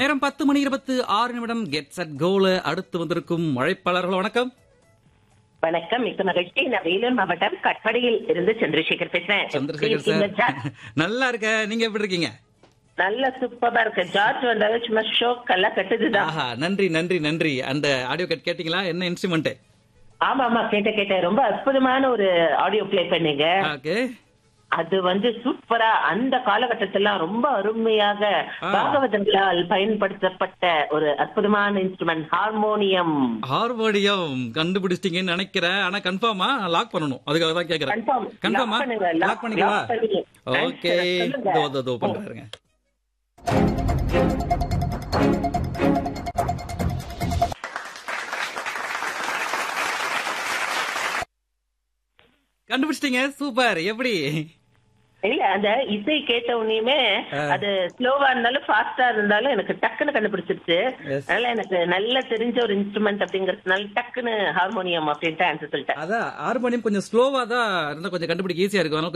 நேரம் பத்து மணி இருபத்து ஆறு நிமிடம் கெட் செட் கோல அடுத்து வந்திருக்கும் அழைப்பாளர்கள் வணக்கம் வணக்கம் மிக்க மகிழ்ச்சி நான் வேலூர் மாவட்டம் கட்படியில் இருந்து சந்திரசேகர் பேசுறேன் சந்திரசேகர் எப்படி இருக்கீங்க, சார் ஜார்ஜ்? நல்லா இருக்க நீங்க எப்படி இருக்கீங்க நல்ல சூப்பரா இருக்கு ஜார்ஜ் வந்தாலும் சும்மா ஷோக் எல்லாம் கட்டுதுதான் ஆஹா நன்றி நன்றி நன்றி அந்த ஆடியோ கட் கேட்டீங்களா என்ன இன்ஸ்ட்ருமெண்ட் ஆமா ஆமா கேட்டேன் கேட்டேன் ரொம்ப அற்புதமான ஒரு ஆடியோ ப்ளே பண்ணீங்க ஓகே அது வந்து சூப்பரா அந்த காலகட்டத்துல ரொம்ப அருமையாக ஆ. பாகவதங்களால் பயன்படுத்தப்பட்ட ஒரு அற்புதமான இன்ஸ்ட்ருமெண்ட் ஹார்மோனியம் ஹார்மோனியம் கண்டுபிடிச்சிட்டீங்கன்னு நினைக்கிறேன் ஆனா கன்ஃபார்மா லாக் பண்ணணும் அதுக்காக தான் கேக்குறேன் கன்ஃபார்ம் கன்ஃபார்மா பண்ணுங்க lock- லாக் பண்ணிக்கவா lock பண்ணுங்க. ஓகே சொல்லுங்க. இதோ இதோ, இதோ பண்றாருங்க கண்டுபிடிச்சிட்டீங்க சூப்பர் எப்படி இல்ல அந்த இசை கேட்ட உடனேயுமே ஆ. அது ஸ்லோவா இருந்தாலும் ஃபாஸ்டா இருந்தாலும் எனக்கு டக்குன்னு கண்டுபிடிச்சிருச்சு Yes. அதனால எனக்கு நல்ல தெரிஞ்ச ஒரு இன்ஸ்ட்ருமெண்ட் அப்படிங்கறதுனால டக்குன்னு ஹார்மோனியம் அப்படின்ட்டு ஆன்சர் சொல்லிட்டேன் அதான் ஹார்மோனியம் கொஞ்சம் ஸ்லோவா தான் இருந்தா கொஞ்சம் கண்டுபிடிக்க ஈஸியா இருக்கும் அதனால